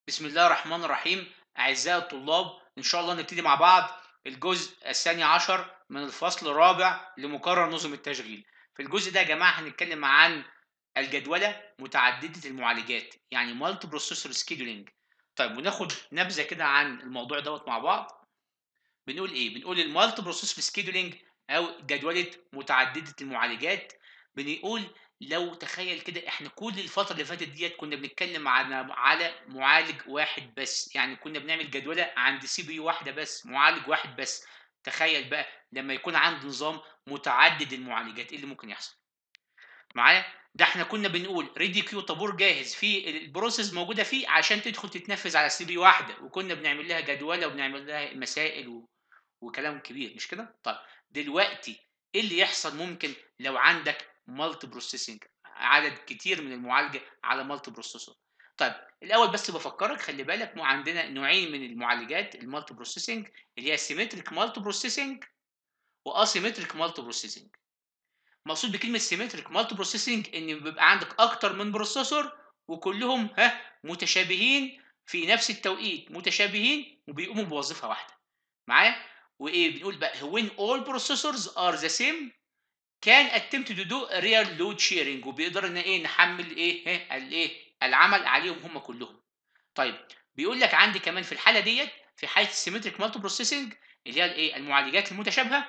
بسم الله الرحمن الرحيم أعزائي الطلاب إن شاء الله نبتدي مع بعض الجزء الثاني عشر من الفصل الرابع لمقرر نظم التشغيل في الجزء ده يا جماعة هنتكلم عن الجدولة متعددة المعالجات يعني مالتي بروسيسور سكيدولينج طيب وناخد نبذة كده عن الموضوع دوت مع بعض بنقول إيه؟ بنقول المالتي بروسيسور سكيدولينج أو جدولة متعددة المعالجات بنقول لو تخيل كده احنا كل الفترة اللي فاتت ديت كنا بنتكلم على على معالج واحد بس يعني كنا بنعمل جدولة عند سي بي يو واحدة بس معالج واحد بس تخيل بقى لما يكون عندي نظام متعدد المعالجات ايه اللي ممكن يحصل معايا ده احنا كنا بنقول ريدي كيو طابور جاهز في البروسيس موجوده فيه عشان تدخل تتنفذ على سي بي واحده وكنا بنعمل لها جدوله وبنعمل لها مسائل و... وكلام كبير مش كده طيب دلوقتي ايه اللي يحصل ممكن لو عندك مالتي بروسيسنج عدد كتير من المعالجه على مالتي بروسيسور طيب الاول بس بفكرك خلي بالك مو عندنا نوعين من المعالجات المالتي بروسيسنج اللي هي سيمتريك مالتي بروسيسنج واسيمتريك مالتي بروسيسنج مقصود بكلمه سيمتريك مالتي بروسيسنج ان بيبقى عندك اكتر من بروسيسور وكلهم ها متشابهين في نفس التوقيت متشابهين وبيقوموا بوظيفه واحده معايا وايه بنقول بقى when all processors are the same كان attempt to do real load sharing وبيقدر ان ايه نحمل ايه ها الايه العمل عليهم هم كلهم طيب بيقول لك عندي كمان في الحاله ديت في حاله السيمتريك مالتي بروسيسنج اللي هي الايه المعالجات المتشابهه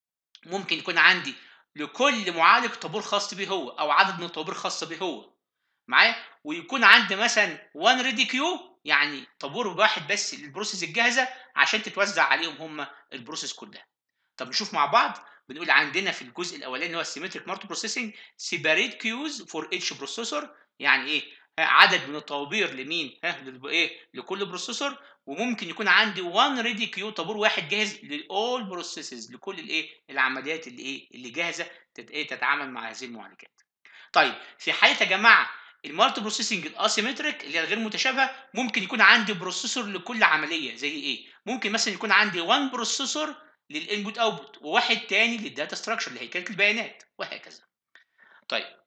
ممكن يكون عندي لكل معالج طابور خاص به هو او عدد من الطوابير خاصه به هو معايا ويكون عندي مثلا 1 ريدي كيو يعني طابور واحد بس للبروسيس الجاهزه عشان تتوزع عليهم هم البروسيس كلها طب نشوف مع بعض بنقول عندنا في الجزء الاولاني اللي هو السيمتريك مالتي بروسيسنج سيباريت كيوز فور اتش بروسيسور يعني ايه عدد من الطوابير لمين ها ايه لكل بروسيسور وممكن يكون عندي 1 ريدي كيو طابور واحد جاهز للاول بروسيسز لكل الايه العمليات اللي ايه اللي جاهزه تت ايه تتعامل مع هذه المعالجات طيب في حاله يا جماعه المالتي بروسيسنج الاسيمتريك اللي هي الغير متشابهه ممكن يكون عندي بروسيسور لكل عمليه زي ايه ممكن مثلا يكون عندي 1 بروسيسور للانبوت اوتبوت وواحد تاني للداتا ستراكشر لهيكله البيانات وهكذا طيب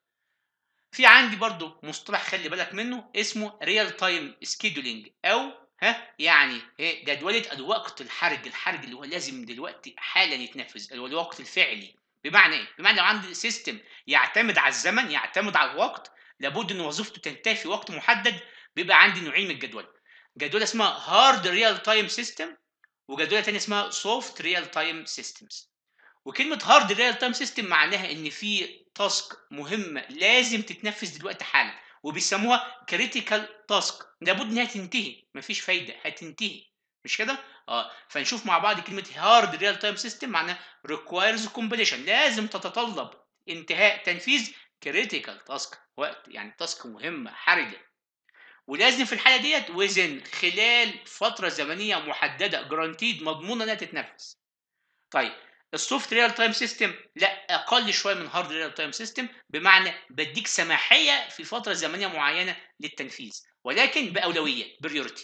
في عندي برضو مصطلح خلي بالك منه اسمه ريال تايم سكيدولينج او ها يعني ايه جدولة الوقت الحرج الحرج اللي هو لازم دلوقتي حالا يتنفذ اللي هو الوقت الفعلي بمعنى ايه بمعنى لو عندي سيستم يعتمد على الزمن يعتمد على الوقت لابد ان وظيفته تنتهي في وقت محدد بيبقى عندي نوعين من الجدول جدوله اسمها هارد ريال تايم سيستم وجدوله ثانيه اسمها سوفت ريال تايم سيستمز وكلمه هارد ريال تايم سيستم معناها ان في تاسك مهمه لازم تتنفذ دلوقتي حالا وبيسموها كريتيكال تاسك لابد انها تنتهي مفيش فايده هتنتهي مش كده اه فنشوف مع بعض كلمه هارد ريال تايم سيستم معناها ريكوايرز كومبليشن لازم تتطلب انتهاء تنفيذ كريتيكال تاسك وقت يعني تاسك مهمه حرجه ولازم في الحاله ديت وزن خلال فتره زمنيه محدده جرانتيد مضمونه انها تتنفذ طيب السوفت ريال تايم سيستم لا اقل شويه من هارد ريال تايم سيستم بمعنى بديك سماحيه في فتره زمنيه معينه للتنفيذ ولكن باولويات بريورتي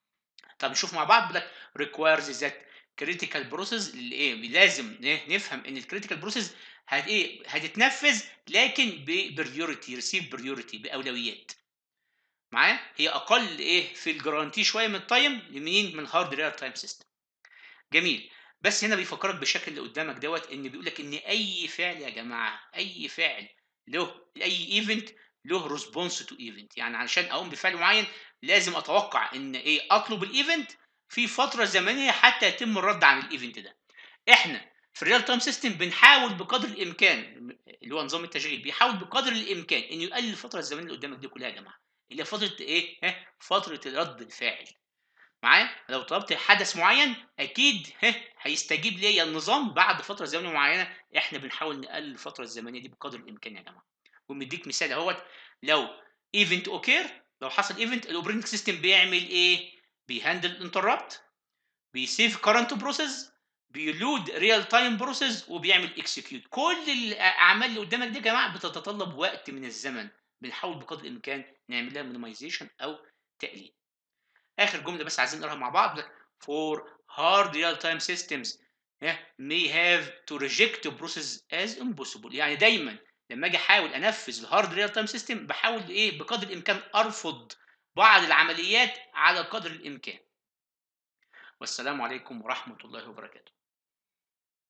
طب نشوف مع بعض لك ريكوايرز ذات كريتيكال بروسيس اللي ايه لازم نفهم ان الكريتيكال بروسيس هت ايه هتتنفذ لكن ببريورتي ريسيف بريورتي باولويات معايا هي اقل ايه في الجرانتي شويه من التايم لمين من هارد ريال تايم سيستم جميل بس هنا بيفكرك بالشكل اللي قدامك دوت ان بيقول لك ان اي فعل يا جماعه اي فعل له اي ايفنت له ريسبونس تو ايفنت يعني علشان اقوم بفعل معين لازم اتوقع ان ايه اطلب الايفنت في فتره زمنيه حتى يتم الرد عن الايفنت ده احنا في الريال تايم سيستم بنحاول بقدر الامكان اللي هو نظام التشغيل بيحاول بقدر الامكان انه يقلل الفتره الزمنيه اللي قدامك دي كلها يا جماعه اللي هي فتره ايه ها فتره رد الفاعل معايا لو طلبت حدث معين اكيد ها هيستجيب ليا النظام بعد فتره زمنيه معينه احنا بنحاول نقلل الفتره الزمنيه دي بقدر الامكان يا جماعه ومديك مثال اهوت لو ايفنت اوكير لو حصل ايفنت الاوبريتنج سيستم بيعمل ايه بيهندل انتربت بيسيف كارنت بروسيس بيلود ريال تايم بروسيس وبيعمل اكسكيوت كل الاعمال اللي قدامك دي يا جماعه بتتطلب وقت من الزمن بنحاول بقدر الامكان نعمل لها مينيمايزيشن او تقليل اخر جمله بس عايزين نقراها مع بعض for hard real time systems may have to reject the process as impossible يعني دايما لما اجي احاول انفذ الهارد ريال تايم سيستم بحاول ايه بقدر الامكان ارفض بعض العمليات على قدر الإمكان والسلام عليكم ورحمة الله وبركاته